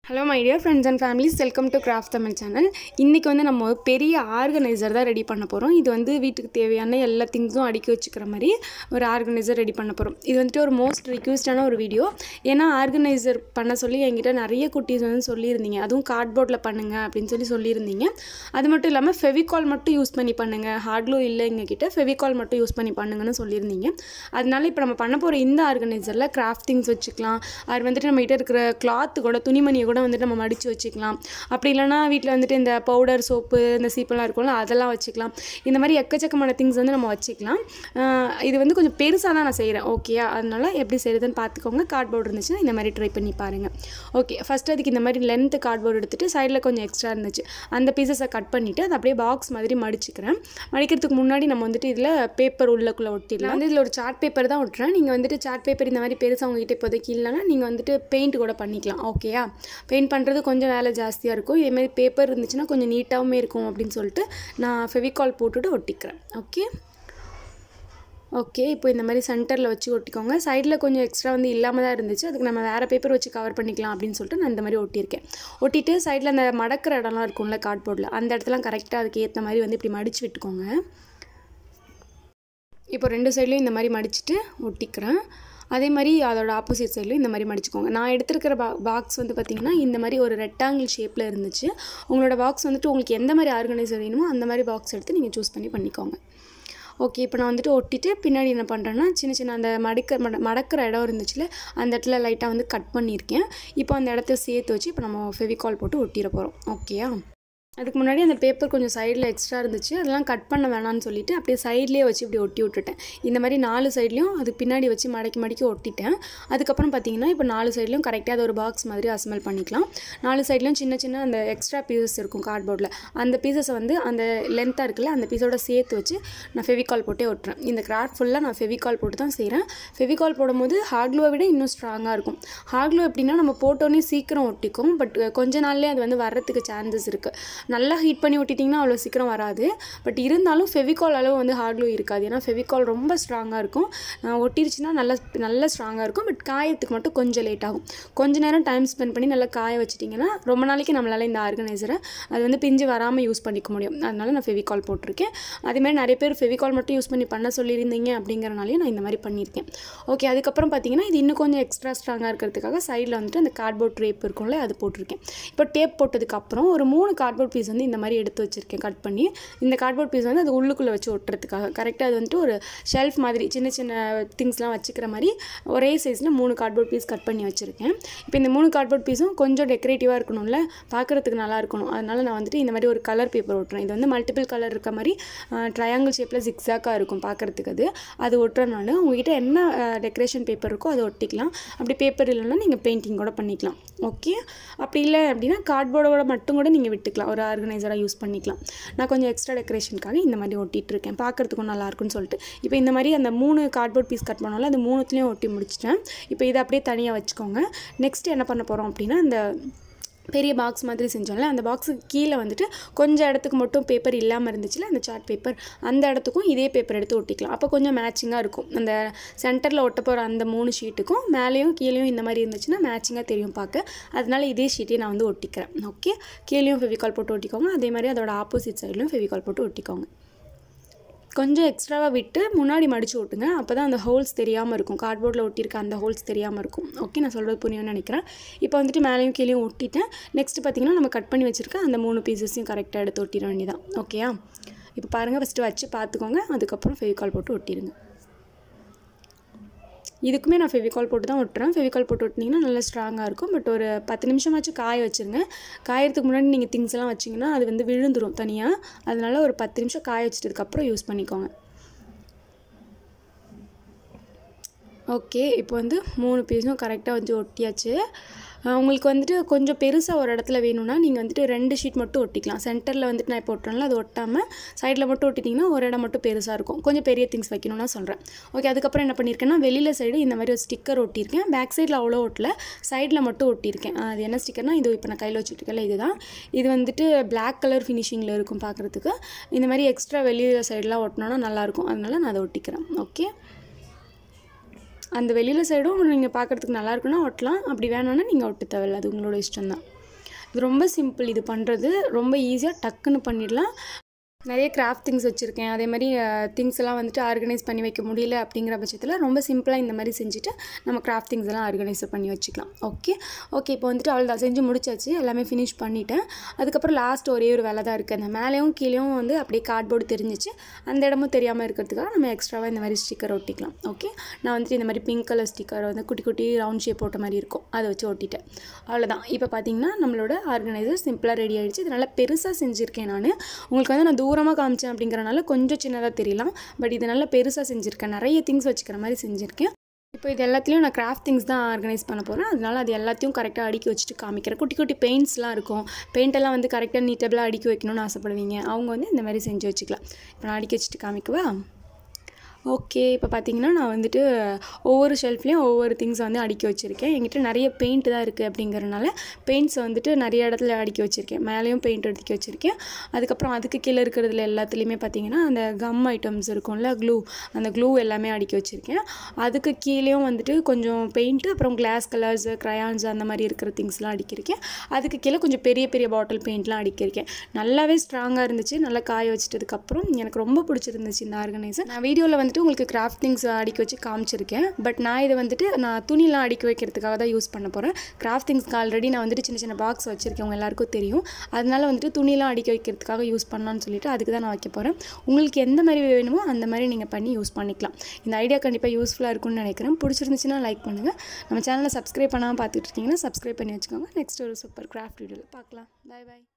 hello my dear friends and families welcome to craft Tamil channel இன்றைக்கி வந்து நம்ம ஒரு பெரிய ஆர்கனைசர் தான் ரெடி பண்ண போகிறோம் இது வந்து வீட்டுக்கு தேவையான எல்லா திங்ஸும் அடுக்கி வச்சுக்கிற மாதிரி ஒரு ஆர்கனைசர் ரெடி பண்ண போகிறோம் இது வந்துட்டு ஒரு மோஸ்ட் ரிக்வஸ்டான ஒரு வீடியோ ஏன்னா ஆர்கனைசர் பண்ண சொல்லி என்கிட்ட நிறைய குட்டீஸ் வந்து சொல்லியிருந்தீங்க அதுவும் கார்ட்போர்டில் பண்ணுங்க அப்படின்னு சொல்லி சொல்லியிருந்தீங்க அது மட்டும் இல்லாமல் ஃபெவிகால் மட்டும் யூஸ் பண்ணி பண்ணுங்கள் ஹார்ட்லோ இல்லை எங்ககிட்ட ஃபெவிகால் மட்டும் யூஸ் பண்ணி பண்ணுங்கன்னு சொல்லியிருந்தீங்க அதனால இப்போ நம்ம பண்ண போகிற இந்த ஆர்கனைசரில் கிராஃப்ட் திங்ஸ் வச்சுக்கலாம் அது வந்துட்டு நம்மகிட்ட இருக்கிற கிளாத்து கூட துணிமணியை கூட வந்துட்டு நம்ம மடித்து வச்சுக்கலாம் அப்படி இல்லைனா வீட்டில் வந்துட்டு இந்த பவுடர் சோப்பு இந்த சீப்பெல்லாம் இருக்கும்ல அதெல்லாம் வச்சுக்கலாம் இந்த மாதிரி எக்கச்சக்கமான திங்ஸ் வந்து நம்ம வச்சுக்கலாம் ஆஹ் இது வந்து கொஞ்சம் பெருசாக தான் நான் செய்கிறேன் ஓகேயா அதனால எப்படி செய்கிறதுன்னு பார்த்துக்கோங்க கார்ட்போர்டு இருந்துச்சுன்னா இந்த மாதிரி ட்ரை பண்ணி பாருங்கள் ஓகே ஃபஸ்ட்டு அதுக்கு இந்த மாதிரி லென்த்து கார்ட்போர்டு எடுத்துகிட்டு சைடில் கொஞ்சம் எக்ஸ்ட்ரா இருந்துச்சு அந்த பீசஸை கட் பண்ணிவிட்டு அதை அப்படியே பாக்ஸ் மாதிரி மடிச்சுக்கிறேன் மடிக்கிறதுக்கு முன்னாடி நம்ம வந்துட்டு இதில் பேப்பர் உள்ளக்குள்ளே ஒட்டிடலாம் வந்து இதில் ஒரு சார்ட் பேப்பர் தான் ஒட்டுறேன் நீங்கள் வந்துட்டு சார்ட் பேப்பர் இந்த மாதிரி பெருசாக உங்ககிட்ட இப்போதைக்கு இல்லைன்னா நீங்கள் வந்துட்டு பெயிண்ட் கூட பண்ணிக்கலாம் ஓகேயா பெயிண்ட் பண்ணுறது கொஞ்சம் வேலை ஜாஸ்தியாக இருக்கும் இதேமாதிரி பேப்பர் இருந்துச்சுன்னா கொஞ்சம் நீட்டாகவுமே இருக்கும் அப்படின்னு சொல்லிட்டு நான் ஃபெவிகால் போட்டுட்டு ஒட்டிக்கிறேன் ஓகே ஓகே இப்போ இந்த மாதிரி சென்டரில் வச்சு ஒட்டிக்கோங்க சைடில் கொஞ்சம் எக்ஸ்ட்ரா வந்து இல்லாமல் தான் இருந்துச்சு அதுக்கு நம்ம வேறு பேப்பர் வச்சு கவர் பண்ணிக்கலாம் அப்படின்னு சொல்லிட்டு நான் இந்த மாதிரி ஒட்டியிருக்கேன் ஒட்டிட்டு சைடில் அந்த மடக்கிற இடம்லாம் இருக்கும்ல கார்ட்போர்டில் அந்த இடத்துலாம் கரெக்டாக அதுக்கு ஏற்ற மாதிரி வந்து இப்படி மடித்து விட்டுக்கோங்க இப்போ ரெண்டு சைட்லேயும் இந்த மாதிரி மடிச்சுட்டு ஒட்டிக்கிறேன் அதே மாதிரி அதோட ஆப்போசிட் சைட்லையும் இந்த மாதிரி மடிச்சுக்கோங்க நான் எடுத்திருக்கிற பா பாக்ஸ் வந்து பார்த்திங்கன்னா இந்த மாதிரி ஒரு ரெக்டாங்கிள் ஷேப்பில் இருந்துச்சு உங்களோட பாக்ஸ் வந்துட்டு உங்களுக்கு எந்த மாதிரி ஆர்கனைசர் வேணுமோ அந்த மாதிரி பாக்ஸ் எடுத்து நீங்கள் சூஸ் பண்ணி பண்ணிக்கோங்க ஓகே இப்போ நான் வந்துட்டு ஒட்டிட்டு பின்னாடி என்ன பண்ணுறேன்னா சின்ன சின்ன அந்த மடக்க மட மடக்கிற இடம் இருந்துச்சுல அந்த இடத்துல லைட்டாக வந்து கட் பண்ணியிருக்கேன் இப்போ அந்த இடத்த சேர்த்து வச்சு இப்போ நம்ம ஃபெவிகால் போட்டு ஒட்டிட போகிறோம் ஓகேயா அதுக்கு முன்னாடி அந்த பேப்பர் கொஞ்சம் சைடில் எக்ஸ்ட்ரா இருந்துச்சு அதெல்லாம் கட் பண்ண வேணாம்னு சொல்லிட்டு அப்படியே சைட்லேயே வச்சு இப்படி ஒட்டி விட்டுட்டேன் இந்த மாதிரி நாலு சைட்லேயும் அது பின்னாடி வச்சு மடக்கி மடக்கி ஒட்டிட்டேன் அதுக்கப்புறம் பார்த்தீங்கன்னா இப்போ நாலு சைட்லையும் கரெக்டாக அது ஒரு பாக்ஸ் மாதிரி அசம்பிள் பண்ணிக்கலாம் நாலு சைட்லையும் சின்ன சின்ன அந்த எக்ஸ்ட்ரா பீசஸ் இருக்கும் கார்ட்போர்டில் அந்த பீசஸை வந்து அந்த லென்த்தாக இருக்குல்ல அந்த பீஸோட சேர்த்து வச்சு நான் ஃபெவிகால் போட்டே ஒட்டுறேன் இந்த கிராஃப்ட் ஃபுல்லாக நான் ஃபெவிகால் போட்டு தான் செய்கிறேன் ஃபெவிகால் போடும்போது ஹார்ட்லோவை விட இன்னும் ஸ்ட்ராங்காக இருக்கும் ஹார்ட்லோ எப்படின்னா நம்ம போட்டோன்னே சீக்கிரம் ஒட்டிக்கும் பட் கொஞ்ச நாள்லேயே அது வந்து வர்றதுக்கு சான்சஸ் இருக்குது நல்லா ஹீட் பண்ணி ஒட்டிட்டிங்கன்னா அவ்வளோ சீக்கிரம் வராது பட் இருந்தாலும் ஃபெவிகால் அளவு வந்து ஹார்ட்லோ இருக்காது ஏன்னா ஃபெவிகால் ரொம்ப ஸ்ட்ராங்காக இருக்கும் அஹ் ஒட்டிருச்சுன்னா நல்லா நல்லா ஸ்ட்ராங்காக இருக்கும் பட் காயத்துக்கு மட்டும் கொஞ்சம் லேட் ஆகும் கொஞ்ச நேரம் டைம் ஸ்பெண்ட் பண்ணி நல்லா காய வச்சிட்டிங்கன்னா ரொம்ப நாளைக்கு நம்மளால் இந்த ஆர்கனைசரை அது வந்து பிஞ்சு வராமல் யூஸ் பண்ணிக்க முடியும் அதனால நான் ஃபெவிகால் போட்டிருக்கேன் அதேமாதிரி நிறைய பேர் ஃபெவிகால் மட்டும் யூஸ் பண்ணி பண்ண சொல்லியிருந்தீங்க அப்படிங்கிறனாலையும் நான் இந்த மாதிரி பண்ணியிருக்கேன் ஓகே அதுக்கப்புறம் பார்த்தீங்கன்னா இது இன்னும் கொஞ்சம் எக்ஸ்ட்ரா ஸ்ட்ராங்காக இருக்கிறதுக்காக சைடில் வந்துட்டு அந்த கார்ட்போர்ட் டேப் இருக்கும்ல அது போட்டிருக்கேன் இப்போ டேப் போட்டதுக்கப்புறம் ஒரு மூணு கார்ட்போர்ட் பீஸ் வந்து இந்த மாதிரி எடுத்து வச்சுருக்கேன் கட் பண்ணி இந்த கார்ட்போர்ட் பீஸ் வந்து அது உள்ளுக்குள்ளே வச்சு ஒட்டுறதுக்காக கரெக்டாக அது வந்துட்டு ஒரு ஷெல்ஃப் மாதிரி சின்ன சின்ன திங்ஸ்லாம் வச்சுக்கிற மாதிரி ஒரே சைஸில் மூணு கார்ட்போர்ட் பீஸ் கட் பண்ணி வச்சுருக்கேன் இப்போ இந்த மூணு கார்ட்போர்ட் பீஸும் கொஞ்சம் டெக்கரேட்டிவாக இருக்கணும்ல பார்க்குறதுக்கு நல்லா இருக்கணும் அதனால நான் வந்துட்டு இந்த மாதிரி ஒரு கலர் பேப்பர் ஒட்டுறேன் இது வந்து மல்டிபிள் கலர் இருக்க மாதிரி ட்ரையாங்கிள் ஷேப்பில் ஜிக்ஸாக்காக இருக்கும் பார்க்குறதுக்கு அது அது ஒட்டுறனால உங்ககிட்ட என்ன டெக்கரேஷன் பேப்பர் இருக்கோ அதை ஒட்டிக்கலாம் அப்படி பேப்பர் இல்லைன்னா நீங்கள் பெயிண்டிங் கூட பண்ணிக்கலாம் ஓகே அப்படி இல்லை அப்படின்னா கார்ட்போர்டோட மட்டும் கூட நீங்கள் விட்டுக்கலாம் ஒரு ஆர்கனைசராக யூஸ் பண்ணிக்கலாம் நான் கொஞ்சம் எக்ஸ்ட்ரா டெக்கரேஷனுக்காக இந்த மாதிரி ஒட்டிகிட்டு இருக்கேன் பார்க்குறதுக்கும் நல்லாயிருக்குன்னு சொல்லிட்டு இப்போ இந்த மாதிரி அந்த மூணு கார்ட்போர்ட் பீஸ் கட் பண்ணோம்ல அது மூணுத்துலேயும் ஒட்டி முடிச்சிட்டேன் இப்போ இதை அப்படியே தனியாக வச்சுக்கோங்க நெக்ஸ்ட் என்ன பண்ண போகிறோம் அப்படின்னா இந்த பெரிய பாக்ஸ் மாதிரி செஞ்சோம்ல அந்த பாக்ஸுக்கு கீழே வந்துட்டு கொஞ்சம் இடத்துக்கு மட்டும் பேப்பர் இல்லாமல் இருந்துச்சுல அந்த சார்ட் பேப்பர் அந்த இடத்துக்கும் இதே பேப்பர் எடுத்து ஒட்டிக்கலாம் அப்போ கொஞ்சம் மேட்சிங்காக இருக்கும் அந்த சென்டரில் ஒட்ட போகிற அந்த மூணு ஷீட்டுக்கும் மேலேயும் கீழேயும் இந்த மாதிரி இருந்துச்சுன்னா மேட்சிங்காக தெரியும் பார்க்க அதனால இதே ஷீட்டையும் நான் வந்து ஒட்டிக்கிறேன் ஓகே கீழேயும் ஃபெவிகால் போட்டு ஒட்டிக்கோங்க அதே மாதிரி அதோட ஆப்போசிட் சைட்லையும் ஃபெவிகால் போட்டு ஒட்டிக்கோங்க கொஞ்சம் எக்ஸ்ட்ராவாக விட்டு முன்னாடி மடித்து ஓட்டுங்க அப்போ தான் அந்த ஹோல்ஸ் தெரியாமல் இருக்கும் கார்ட்போர்டில் ஒட்டியிருக்க அந்த ஹோல்ஸ் தெரியாமல் இருக்கும் ஓகே நான் சொல்கிறது புரியும்னு நினைக்கிறேன் இப்போ வந்துட்டு மேலேயும் கீழேயும் ஒட்டிட்டேன் நெக்ஸ்ட் பார்த்திங்கன்னா நம்ம கட் பண்ணி வச்சுருக்க அந்த மூணு பீசஸையும் கரெக்டாக எடுத்து ஒட்டிட வேண்டியதான் ஓகேயா இப்போ பாருங்கள் ஃபஸ்ட்டு வச்சு பார்த்துக்கோங்க அதுக்கப்புறம் ஃபெவிகால் போட்டு ஒட்டிடுங்க இதுக்குமே நான் ஃபெவிகால் போட்டு தான் ஒட்டுறேன் ஃபெவிகால் போட்டு ஒட்டினீங்கன்னா நல்லா ஸ்ட்ராங்காக இருக்கும் பட் ஒரு பத்து நிமிஷமாச்சும் காய வச்சுருங்க காயறதுக்கு முன்னாடி நீங்கள் திங்ஸ் எல்லாம் வச்சிங்கன்னா அது வந்து விழுந்துடும் தனியாக அதனால ஒரு பத்து நிமிஷம் காய வச்சதுக்கப்புறம் யூஸ் பண்ணிக்கோங்க ஓகே இப்போ வந்து மூணு பீஸும் கரெக்டாக வந்து ஒட்டியாச்சு உங்களுக்கு வந்துட்டு கொஞ்சம் பெருசாக ஒரு இடத்துல வேணும்னா நீங்கள் வந்துட்டு ரெண்டு ஷீட் மட்டும் ஒட்டிக்கலாம் சென்டரில் வந்துட்டு நான் இப்போ ஒட்டுறேன்ல அது ஒட்டாமல் சைடில் மட்டும் ஒட்டிட்டிங்கன்னா ஒரு இடம் மட்டும் பெருசாக இருக்கும் கொஞ்சம் பெரிய திங்ஸ் வைக்கணும்னா சொல்கிறேன் ஓகே அதுக்கப்புறம் என்ன பண்ணியிருக்கேன்னா வெளியில் சைடு இந்த மாதிரி ஒரு ஸ்டிக்கர் ஒட்டியிருக்கேன் பேக் சைடில் அவ்வளோ ஒட்டல சைடில் மட்டும் ஒட்டியிருக்கேன் அது என்ன ஸ்டிக்கர்னா இது இப்போ நான் கையில் வச்சுருக்கேன்ல இதுதான் இது வந்துட்டு பிளாக் கலர் ஃபினிஷிங்கில் இருக்கும் பார்க்குறதுக்கு இந்த மாதிரி எக்ஸ்ட்ரா வெளியில் சைடெலாம் ஒட்டினோன்னா நல்லாயிருக்கும் அதனால நான் அதை ஒட்டிக்கிறேன் ஓகே அந்த வெளியில் சைடும் நீங்கள் பார்க்குறதுக்கு நல்லா இருக்குன்னா ஒட்டலாம் அப்படி வேணும்னா நீங்கள் ஒட்ட தேவையில்ல அது உங்களோட இஷ்டம் தான் இது ரொம்ப சிம்பிள் இது பண்ணுறது ரொம்ப ஈஸியாக டக்குன்னு பண்ணிடலாம் நிறைய கிராஃப்ட் திங்ஸ் வச்சுருக்கேன் அதே மாதிரி திங்ஸ் எல்லாம் வந்துட்டு ஆர்கனைஸ் பண்ணி வைக்க முடியல அப்படிங்கிற பட்சத்தில் ரொம்ப சிம்பிளாக இந்த மாதிரி செஞ்சுட்டு நம்ம கிராஃப்ட் திங்ஸ் எல்லாம் ஆர்கனைஸ் பண்ணி வச்சுக்கலாம் ஓகே ஓகே இப்போ வந்துட்டு அவள் தான் செஞ்சு முடிச்சாச்சு எல்லாமே ஃபினிஷ் பண்ணிட்டேன் அதுக்கப்புறம் லாஸ்ட் ஒரே ஒரு வேலை தான் இருக்குது அந்த மேலேயும் கீழேயும் வந்து அப்படியே கார்ட்போர்டு தெரிஞ்சிச்சு அந்த இடமும் தெரியாமல் இருக்கிறதுக்காக நம்ம எக்ஸ்ட்ராவாக இந்த மாதிரி ஸ்டிக்கர் ஒட்டிக்கலாம் ஓகே நான் வந்துட்டு இந்த மாதிரி பிங்க் கலர் ஸ்டிக்கர் வந்து குட்டி குட்டி ரவுண்ட் ஷேப் போட்ட மாதிரி இருக்கும் அதை வச்சு ஒட்டிட்டேன் அவ்வளோதான் இப்போ பார்த்தீங்கன்னா நம்மளோட ஆர்கனைசர் சிம்பிளாக ரெடி ஆகிடுச்சு இது நல்லா பெருசாக செஞ்சுருக்கேன் நான் உங்களுக்கு வந்து நான் தூரமாக காமிச்சேன் அப்படிங்கிறனால கொஞ்சம் சின்னதாக தெரியலாம் பட் இது நல்லா பெருசாக செஞ்சுருக்கேன் நிறைய திங்ஸ் வச்சுக்கிற மாதிரி செஞ்சுருக்கேன் இப்போ இது எல்லாத்துலேயும் நான் கிராஃப்ட் திங்ஸ் தான் ஆர்கனைஸ் பண்ண போகிறேன் அதனால அது எல்லாத்தையும் கரெக்டாக அடுக்கி வச்சுட்டு காமிக்கிறேன் குட்டி குட்டி பெயிண்ட்ஸ்லாம் இருக்கும் பெயிண்டெல்லாம் வந்து கரெக்டாக நீட்டபிளாக அடுக்கி வைக்கணும்னு ஆசைப்படுவீங்க அவங்க வந்து இந்த மாதிரி செஞ்சு வச்சுக்கலாம் இப்போ நான் அடுக்கி வச்சுட்டு காமிக்கவா ஓகே இப்போ பார்த்தீங்கன்னா நான் வந்துட்டு ஒவ்வொரு ஷெல்ஃப்லேயும் ஒவ்வொரு திங்ஸ் வந்து அடுக்கி வச்சுருக்கேன் என்கிட்ட நிறைய பெயிண்ட் தான் இருக்குது அப்படிங்கிறனால பெயிண்ட்ஸ் வந்துட்டு நிறைய இடத்துல அடுக்கி வச்சுருக்கேன் மேலேயும் பெயிண்ட் அடுக்கி வச்சுருக்கேன் அதுக்கப்புறம் அதுக்கு கீழே இருக்கிறதுல எல்லாத்துலேயுமே பார்த்தீங்கன்னா அந்த கம் ஐட்டம்ஸ் இருக்கும்ல க்ளூ அந்த க்ளூ எல்லாமே அடுக்கி வச்சுருக்கேன் அதுக்கு கீழேயும் வந்துட்டு கொஞ்சம் பெயிண்ட்டு அப்புறம் கிளாஸ் கலர்ஸ் க்ரையான்ஸ் அந்த மாதிரி இருக்கிற திங்ஸ்லாம் அடிக்கிருக்கேன் அதுக்கு கீழே கொஞ்சம் பெரிய பெரிய பாட்டில் பெயிண்ட்லாம் அடிக்கிருக்கேன் நல்லாவே ஸ்ட்ராங்காக இருந்துச்சு நல்லா காய வச்சிட்டதுக்கப்புறம் எனக்கு ரொம்ப பிடிச்சிருந்துச்சு இந்த ஆர்கனைசர் நான் வீடியோவில் வந்துட்டு உங்களுக்கு கிராஃப்ட் திங்ஸ் அடுக்கி வச்சு காமிச்சிருக்கேன் பட் நான் இதை வந்துட்டு நான் துணிலாம் அடுக்கி வைக்கிறதுக்காக தான் யூஸ் பண்ண போகிறேன் கிராஃப்ட் திங்ஸ்க்கு ஆல்ரெடி நான் வந்துட்டு சின்ன சின்ன பாக்ஸ் வச்சுருக்கேன் உங்க எல்லாருக்கும் தெரியும் அதனால வந்துட்டு துணிலாம் அடுக்கி வைக்கிறதுக்காக யூஸ் பண்ணலாம்னு சொல்லிட்டு அதுக்கு தான் நான் வைக்க போகிறேன் உங்களுக்கு எந்த மாதிரி வேணுமோ அந்த மாதிரி நீங்கள் பண்ணி யூஸ் பண்ணிக்கலாம் இந்த ஐடியா கண்டிப்பாக யூஸ்ஃபுல்லாக இருக்கும்னு நினைக்கிறேன் பிடிச்சிருந்துச்சுன்னா லைக் பண்ணுங்கள் நம்ம சேனலை சப்ஸ்கிரைப் பண்ணாமல் பார்த்துட்டு இருக்கீங்கன்னா சப்ஸ்கிரைப் பண்ணி வச்சுக்கோங்க நெக்ஸ்ட் ஒரு சூப்பர் கிராஃப்ட் வீடியோவில் பார்க்கலாம் பை பை